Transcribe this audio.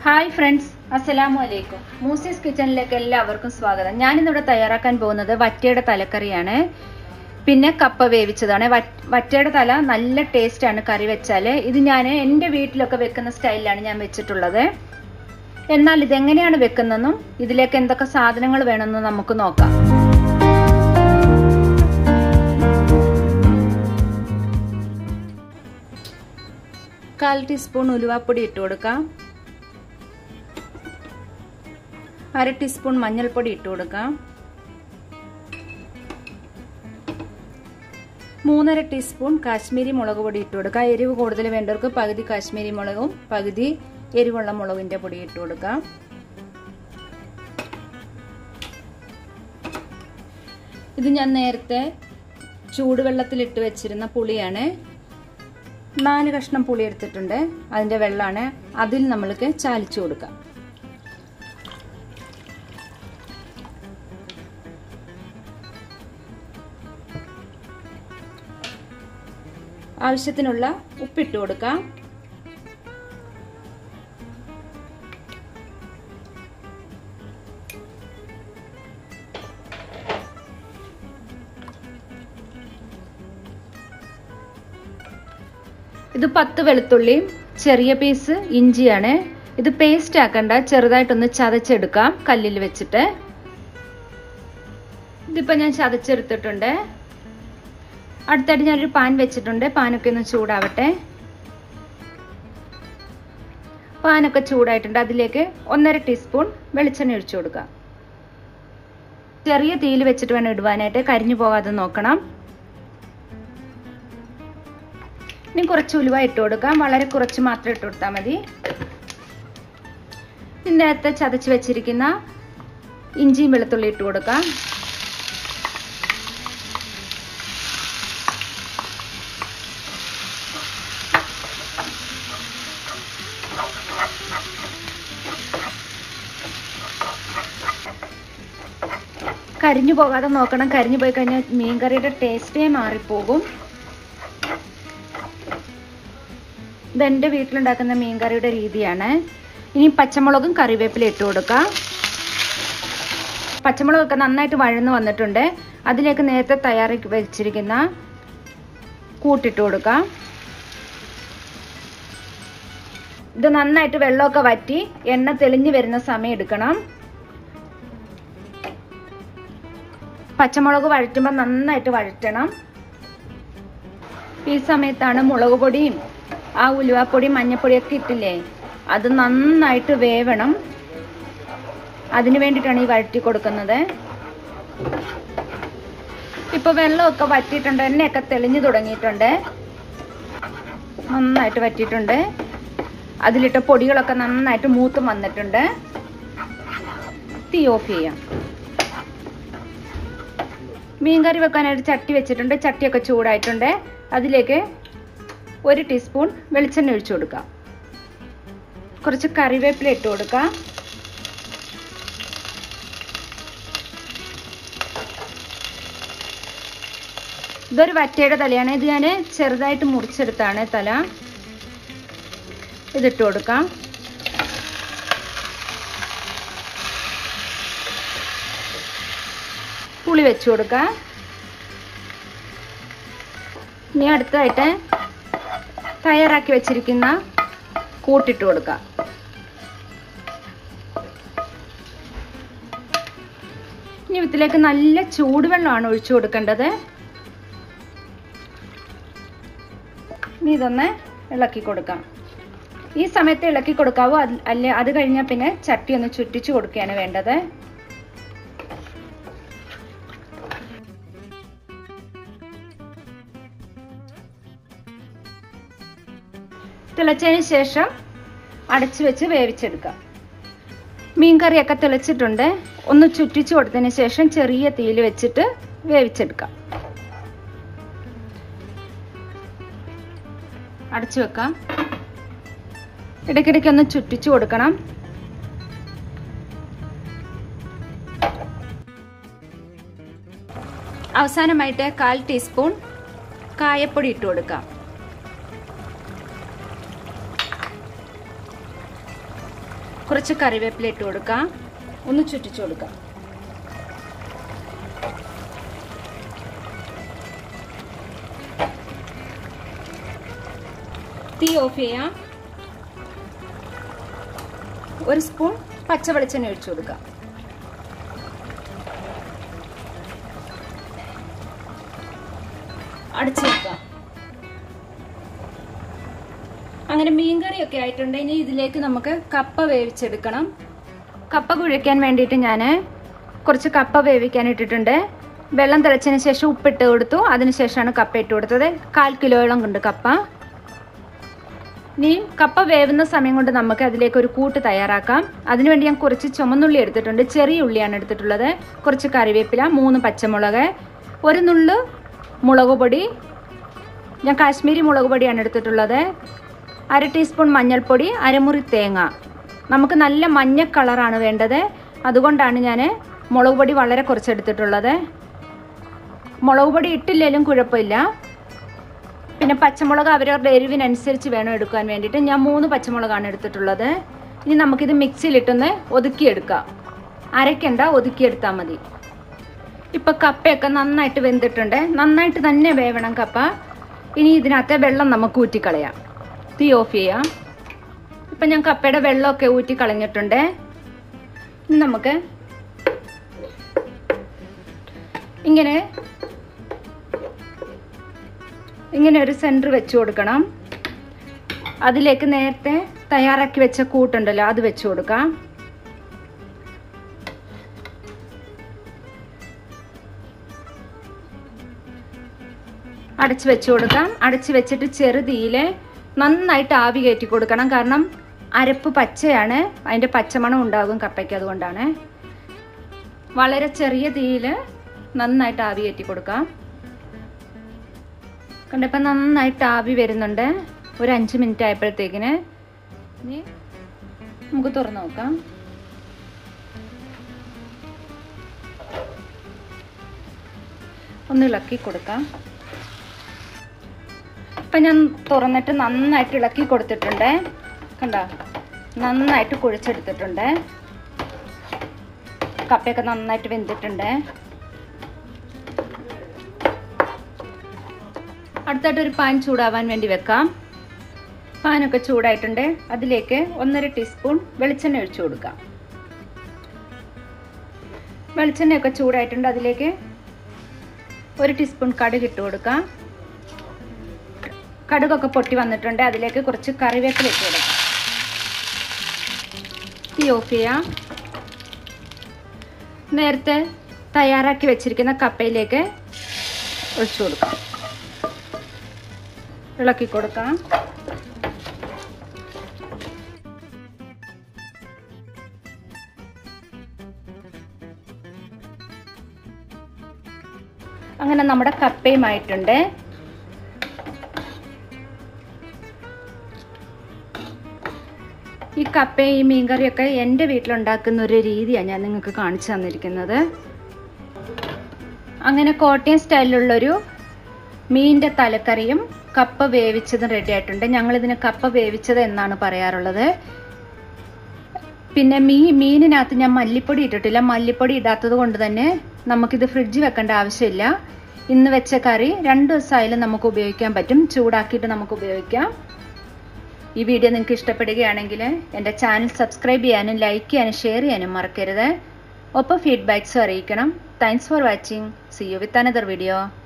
hi friends അസ്സലാമു അലൈക്കും മൂസീസ് കിച്ചണിലേക്ക് എല്ലാവർക്കും സ്വാഗതം ഞാനിന്നിവിടെ തയ്യാറാക്കാൻ പോകുന്നത് വറ്റയുടെ തലക്കറിയാണ് പിന്നെ കപ്പ വേവിച്ചതാണ് വറ്റ്- വറ്റയുടെ തല നല്ല ടേസ്റ്റാണ് കറി വെച്ചാൽ ഇത് ഞാൻ എൻ്റെ വീട്ടിലൊക്കെ വെക്കുന്ന സ്റ്റൈലിലാണ് ഞാൻ വെച്ചിട്ടുള്ളത് എന്നാൽ ഇതെങ്ങനെയാണ് വെക്കുന്നതെന്നും ഇതിലേക്ക് എന്തൊക്കെ സാധനങ്ങൾ വേണമെന്നും നമുക്ക് നോക്കാം കാൽ ടീസ്പൂൺ ഉലുവാപ്പൊടി ഇട്ട് കൊടുക്കാം അര ടീസ്പൂൺ മഞ്ഞൾപ്പൊടി ഇട്ട് കൊടുക്കാം മൂന്നര ടീസ്പൂൺ കാശ്മീരി മുളക് പൊടി ഇട്ട് കൊടുക്കാം എരിവ് കൂടുതൽ വേണ്ടവർക്ക് പകുതി കാശ്മീരി മുളകും പകുതി എരിവുള്ള മുളകിന്റെ പൊടി ഇട്ട് കൊടുക്കാം ഇത് ഞാൻ നേരത്തെ ചൂടുവെള്ളത്തിലിട്ട് വെച്ചിരുന്ന പുളിയാണ് നാല് കഷ്ണം പുളി എടുത്തിട്ടുണ്ട് അതിന്റെ വെള്ളമാണ് അതിൽ നമ്മൾക്ക് ചാലിച്ചു കൊടുക്കാം ആവശ്യത്തിനുള്ള ഉപ്പിട്ട് കൊടുക്കാം ഇത് പത്ത് വെളുത്തുള്ളിയും ചെറിയ പീസ് ഇഞ്ചിയാണ് ഇത് പേസ്റ്റ് ആക്കണ്ട ചെറുതായിട്ടൊന്ന് ചതച്ചെടുക്കാം കല്ലിൽ വെച്ചിട്ട് ഇതിപ്പോ ഞാൻ ചതച്ചെടുത്തിട്ടുണ്ട് അടുത്തായിട്ട് ഞാനൊരു പാൻ വെച്ചിട്ടുണ്ട് പാനൊക്കെ ഒന്ന് ചൂടാവട്ടെ പാനൊക്കെ ചൂടായിട്ടുണ്ട് അതിലേക്ക് ഒന്നര ടീസ്പൂൺ വെളിച്ചെണ്ണ ഒഴിച്ചു കൊടുക്കാം ചെറിയ തീയിൽ വെച്ചിട്ട് വേണം ഇടുവാനായിട്ട് കരിഞ്ഞു പോകാതെ നോക്കണം ഇനി കുറച്ച് ഉലുവ ഇട്ട് കൊടുക്കാം വളരെ കുറച്ച് മാത്രം ഇട്ട് കൊടുത്താൽ മതി നേരത്തെ ചതച്ച് വെച്ചിരിക്കുന്ന ഇഞ്ചിയും വെളുത്തുള്ളി ഇട്ട് കൊടുക്കാം കരിഞ്ഞു പോകാതെ നോക്കണം കരിഞ്ഞു പോയി കഴിഞ്ഞാൽ മീൻകറിയുടെ ടേസ്റ്റേ മാറിപ്പോകും ഇതെൻ്റെ വീട്ടിലുണ്ടാക്കുന്ന മീൻകറിയുടെ രീതിയാണ് ഇനി പച്ചമുളകും കറിവേപ്പില ഇട്ട് കൊടുക്കാം പച്ചമുളകൊക്കെ നന്നായിട്ട് വഴന്ന് വന്നിട്ടുണ്ട് അതിലേക്ക് നേരത്തെ തയ്യാറാക്കി വെച്ചിരിക്കുന്ന കൂട്ടിട്ട് കൊടുക്കാം ഇത് നന്നായിട്ട് വെള്ളമൊക്കെ വറ്റി എണ്ണ തെളിഞ്ഞു വരുന്ന സമയം എടുക്കണം പച്ചമുളക് വഴറ്റുമ്പോൾ നന്നായിട്ട് വഴറ്റണം ഈ സമയത്താണ് മുളക് പൊടിയും ആ ഉലുവാപ്പൊടി മഞ്ഞപ്പൊടിയൊക്കെ ഇട്ടില്ലേ അത് നന്നായിട്ട് വേവണം അതിന് വേണ്ടിയിട്ടാണ് ഈ വഴറ്റി കൊടുക്കുന്നത് ഇപ്പൊ വെള്ളമൊക്കെ വറ്റിയിട്ടുണ്ട് എണ്ണയൊക്കെ തെളിഞ്ഞു തുടങ്ങിയിട്ടുണ്ട് നന്നായിട്ട് വറ്റിയിട്ടുണ്ട് അതിലിട്ട പൊടികളൊക്കെ നന്നായിട്ട് മൂത്ത് വന്നിട്ടുണ്ട് തീ ഓഫ് ചെയ്യാം മീൻകറി വെക്കാനായിട്ട് ചട്ടി വെച്ചിട്ടുണ്ട് ചട്ടിയൊക്കെ ചൂടായിട്ടുണ്ട് അതിലേക്ക് ഒരു ടീസ്പൂൺ വെളിച്ചെണ്ണ ഒഴിച്ചു കൊടുക്കാം കുറച്ച് കറിവേപ്പില ഇട്ട് കൊടുക്കാം ഇതൊരു വറ്റയുടെ തലയാണ് ഇത് ഞാൻ ചെറുതായിട്ട് മുറിച്ചെടുത്താണ് തല ഇതിട്ട് കൊടുക്കാം പുളി വെച്ചു കൊടുക്കാം ഇനി അടുത്തതായിട്ട് തയ്യാറാക്കി വെച്ചിരിക്കുന്ന കൂട്ടിട്ട് കൊടുക്കാം ഇനി ഇതിലേക്ക് നല്ല ചൂടുവെള്ളമാണ് ഒഴിച്ചു കൊടുക്കേണ്ടത് ഇനി ഇതൊന്ന് ഇളക്കി കൊടുക്കാം ഈ സമയത്ത് ഇളക്കി കൊടുക്കാവോ അല്ലെ അത് കഴിഞ്ഞാൽ പിന്നെ ചട്ടി ഒന്ന് ചുറ്റിച്ചു കൊടുക്കുകയാണ് വേണ്ടത് തിളച്ചതിന് ശേഷം അടച്ചു വെച്ച് വേവിച്ചെടുക്കാം മീൻകറിയൊക്കെ തിളച്ചിട്ടുണ്ട് ഒന്ന് ചുറ്റിച്ചു കൊടുത്തതിന് ശേഷം ചെറിയ തീയിൽ വെച്ചിട്ട് വേവിച്ചെടുക്കാം അടച്ചു വെക്കാം ഇടയ്ക്കിടയ്ക്ക് ഒന്ന് ചുറ്റിച്ചു കൊടുക്കണം അവസാനമായിട്ട് കാൽ ടീസ്പൂൺ കായപ്പൊടി ഇട്ട് കൊടുക്കാം കുറച്ച് കറിവേപ്പില ഇട്ട് കൊടുക്കാം ഒന്ന് ചുറ്റിച്ചു കൊടുക്കാം തീ ഓഫ് ചെയ്യാം ഒരു സ്പൂൺ പച്ച വെളിച്ചെണ്ണ ഒഴിച്ചു കൊടുക്കാം അടച്ചു വെക്കാം അങ്ങനെ മീൻകറിയൊക്കെ ആയിട്ടുണ്ട് ഇനി ഇതിലേക്ക് നമുക്ക് കപ്പ വേവിച്ചെടുക്കണം കപ്പ കുഴയ്ക്കാൻ വേണ്ടിയിട്ട് ഞാൻ കുറച്ച് കപ്പ വേവിക്കാൻ ഇട്ടിട്ടുണ്ട് വെള്ളം തിളച്ചതിന് ശേഷം ഉപ്പിട്ട് കൊടുത്തു അതിനുശേഷമാണ് കപ്പ ഇട്ട് കൊടുത്തത് കാൽ കിലോയോളം ഉണ്ട് കപ്പ ഇനി കപ്പ വേവുന്ന സമയം കൊണ്ട് നമുക്ക് അതിലേക്ക് ഒരു കൂട്ട് തയ്യാറാക്കാം അതിനുവേണ്ടി ഞാൻ കുറച്ച് ചുമന്നുള്ളി എടുത്തിട്ടുണ്ട് ചെറിയ ഉള്ളിയാണ് എടുത്തിട്ടുള്ളത് കുറച്ച് കറിവേപ്പില മൂന്ന് പച്ചമുളക് ഒരു നുള്ള് മുളക് പൊടി ഞാൻ കാശ്മീരി മുളക് പൊടിയാണ് എടുത്തിട്ടുള്ളത് അര ടീസ്പൂൺ മഞ്ഞൾപ്പൊടി അരമുറി തേങ്ങ നമുക്ക് നല്ല മഞ്ഞ കളറാണ് വേണ്ടത് അതുകൊണ്ടാണ് ഞാൻ മുളക് പൊടി വളരെ കുറച്ചെടുത്തിട്ടുള്ളത് മുളക് പൊടി ഇട്ടില്ലെങ്കിലും കുഴപ്പമില്ല പിന്നെ പച്ചമുളക് അവരവരുടെ എരിവിനനുസരിച്ച് വേണം എടുക്കാൻ വേണ്ടിയിട്ട് ഞാൻ മൂന്ന് പച്ചമുളകാണ് എടുത്തിട്ടുള്ളത് ഇനി നമുക്കിത് മിക്സിയിലിട്ടൊന്ന് ഒതുക്കിയെടുക്കാം അരയ്ക്കണ്ട ഒതുക്കിയെടുത്താൽ മതി ഇപ്പം കപ്പയൊക്കെ നന്നായിട്ട് വെന്തിട്ടുണ്ട് നന്നായിട്ട് തന്നെ വേവണം കപ്പ ഇനി ഇതിനകത്തെ വെള്ളം നമുക്ക് ഊറ്റിക്കളയാം തീ ഓഫ് ചെയ്യാം ഇപ്പം ഞാൻ കപ്പയുടെ വെള്ളമൊക്കെ ഊറ്റി കളഞ്ഞിട്ടുണ്ട് ഇനി നമുക്ക് ഇങ്ങനെ ഇങ്ങനെ ഒരു സെൻറ്റർ വെച്ച് കൊടുക്കണം അതിലേക്ക് നേരത്തെ തയ്യാറാക്കി വെച്ച കൂട്ടുണ്ടല്ലോ അത് വെച്ച് കൊടുക്കാം അടച്ച് വെച്ച് കൊടുക്കാം അടച്ച് വെച്ചിട്ട് ചെറുതീയിൽ നന്നായിട്ട് ആവി കയറ്റി കൊടുക്കണം കാരണം അരപ്പ് പച്ചയാണ് അതിൻ്റെ പച്ചമണം ഉണ്ടാകും കപ്പയ്ക്ക് അതുകൊണ്ടാണ് വളരെ ചെറിയ തീയിൽ നന്നായിട്ട് ആവി കയറ്റി കൊടുക്കാം കണ്ടപ്പോൾ നന്നായിട്ട് ആവി വരുന്നുണ്ട് ഒരു അഞ്ച് മിനിറ്റ് ആയപ്പോഴത്തേക്കിന് ഇനി നമുക്ക് തുറന്നു നോക്കാം ഒന്ന് ഇളക്കി കൊടുക്കാം ഇപ്പം ഞാൻ തുറന്നിട്ട് നന്നായിട്ട് ഇളക്കി കൊടുത്തിട്ടുണ്ട് കണ്ട നന്നായിട്ട് കുഴിച്ചെടുത്തിട്ടുണ്ട് കപ്പയൊക്കെ നന്നായിട്ട് വെന്തിട്ടുണ്ട് അടുത്തായിട്ട് ഒരു പാൻ ചൂടാവാൻ വേണ്ടി വെക്കാം പാനൊക്കെ ചൂടായിട്ടുണ്ട് അതിലേക്ക് ഒന്നര ടീസ്പൂൺ വെളിച്ചെണ്ണ ഒഴിച്ചു കൊടുക്കാം വെളിച്ചെണ്ണയൊക്കെ ചൂടായിട്ടുണ്ട് അതിലേക്ക് ഒരു ടീസ്പൂൺ കടുക് ഇട്ട് കൊടുക്കാം കടുകൊക്കെ പൊട്ടി വന്നിട്ടുണ്ട് അതിലേക്ക് കുറച്ച് കറിവേപ്പില ഇട്ട് കൊടുക്കാം തീ ഓഫ് ചെയ്യാം നേരത്തെ തയ്യാറാക്കി വെച്ചിരിക്കുന്ന കപ്പയിലേക്ക് ഒഴിച്ചു കൊടുക്കാം ഇളക്കി കൊടുക്കാം അങ്ങനെ നമ്മുടെ കപ്പയുമായിട്ടുണ്ട് ഈ കപ്പയും ഈ മീൻകറിയൊക്കെ എൻ്റെ വീട്ടിലുണ്ടാക്കുന്ന ഒരു രീതിയാണ് ഞാൻ നിങ്ങൾക്ക് കാണിച്ചു തന്നിരിക്കുന്നത് അങ്ങനെ കോട്ടയം സ്റ്റൈലിലുള്ളൊരു മീനിൻ്റെ തലക്കറിയും കപ്പ വേവിച്ചതും റെഡി ആയിട്ടുണ്ട് ഞങ്ങളിതിന് കപ്പ വേവിച്ചത് എന്നാണ് പറയാറുള്ളത് പിന്നെ മീ മീനിനകത്ത് ഞാൻ മല്ലിപ്പൊടി ഇട്ടിട്ടില്ല മല്ലിപ്പൊടി ഇടാത്തത് കൊണ്ട് തന്നെ നമുക്കിത് ഫ്രിഡ്ജിൽ വെക്കേണ്ട ആവശ്യമില്ല ഇന്ന് വെച്ച കറി രണ്ട് ദിവസമായാലും നമുക്ക് ഉപയോഗിക്കാൻ പറ്റും ചൂടാക്കിയിട്ട് നമുക്ക് ഉപയോഗിക്കാം ഈ വീഡിയോ നിങ്ങൾക്ക് ഇഷ്ടപ്പെടുകയാണെങ്കിൽ എൻ്റെ ചാനൽ സബ്സ്ക്രൈബ് ചെയ്യാനും ലൈക്ക് ചെയ്യാനും ഷെയർ ചെയ്യാനും മറക്കരുത് ഒപ്പം ഫീഡ്ബാക്ക്സും അറിയിക്കണം thanks for watching see you with another video